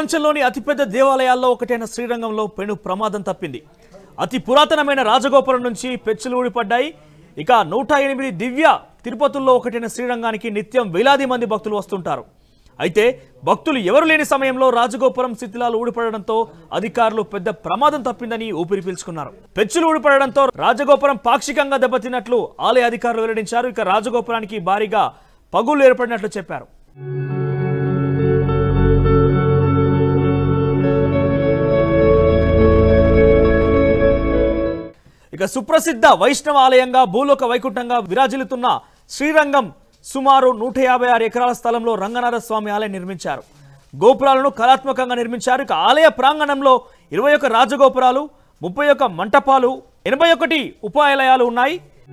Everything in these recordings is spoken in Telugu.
ప్రపంచంలోని అతిపెద్ద దేవాలయాల్లో ఒకటైన శ్రీరంగంలో పెను ప్రమాదం తప్పింది అతి పురాతనమైన రాజగోపురం నుంచి పెచ్చులు ఊడిపడ్డాయి ఇక నూట ఎనిమిది దివ్య తిరుపతుల్లో ఒకటైన శ్రీరంగానికి నిత్యం వేలాది మంది భక్తులు వస్తుంటారు అయితే భక్తులు ఎవరు లేని సమయంలో రాజగోపురం శిథిలాలు ఊడిపడడంతో అధికారులు పెద్ద ప్రమాదం తప్పిందని ఊపిరి పీల్చుకున్నారు పెచ్చులు ఊడిపడడంతో రాజగోపురం పాక్షికంగా దెబ్బతిన్నట్లు ఆలయ అధికారులు వెల్లడించారు ఇక రాజగోపురానికి భారీగా పగుళ్లు ఏర్పడినట్లు చెప్పారు ఇక సుప్రసిద్ధ వైష్ణవ ఆలయంగా భూలోక వైకుంఠంగా విరాజిల్లుతున్న శ్రీరంగం సుమారు నూట యాభై ఆరు ఎకరాల స్థలంలో రంగనాథ స్వామి ఆలయం నిర్మించారు గోపురాలను కళాత్మకంగా నిర్మించారు ఇక ఆలయ ప్రాంగణంలో ఇరవై ఒక్క రాజగోపురాలు ముప్పై ఒక్క మంటపాలు ఎనభై ఒకటి ఉపాయాలయాలు ఉన్నాయి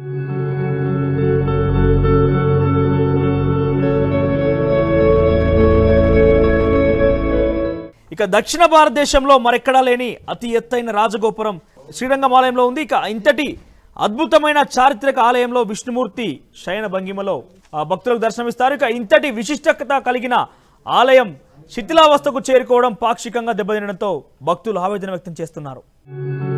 ఇక దక్షిణ భారతదేశంలో మరెక్కడా లేని అతి ఎత్తైన రాజగోపురం శ్రీరంగం ఆలయంలో ఉంది ఇక ఇంతటి అద్భుతమైన చారిత్రక ఆలయంలో విష్ణుమూర్తి శయన భంగిమలో ఆ, భక్తులకు దర్శనమిస్తారు ఇక ఇంతటి విశిష్టత కలిగిన ఆలయం శిథిలావస్థకు చేరుకోవడం పాక్షికంగా దెబ్బతినడంతో భక్తులు ఆవేదన వ్యక్తం చేస్తున్నారు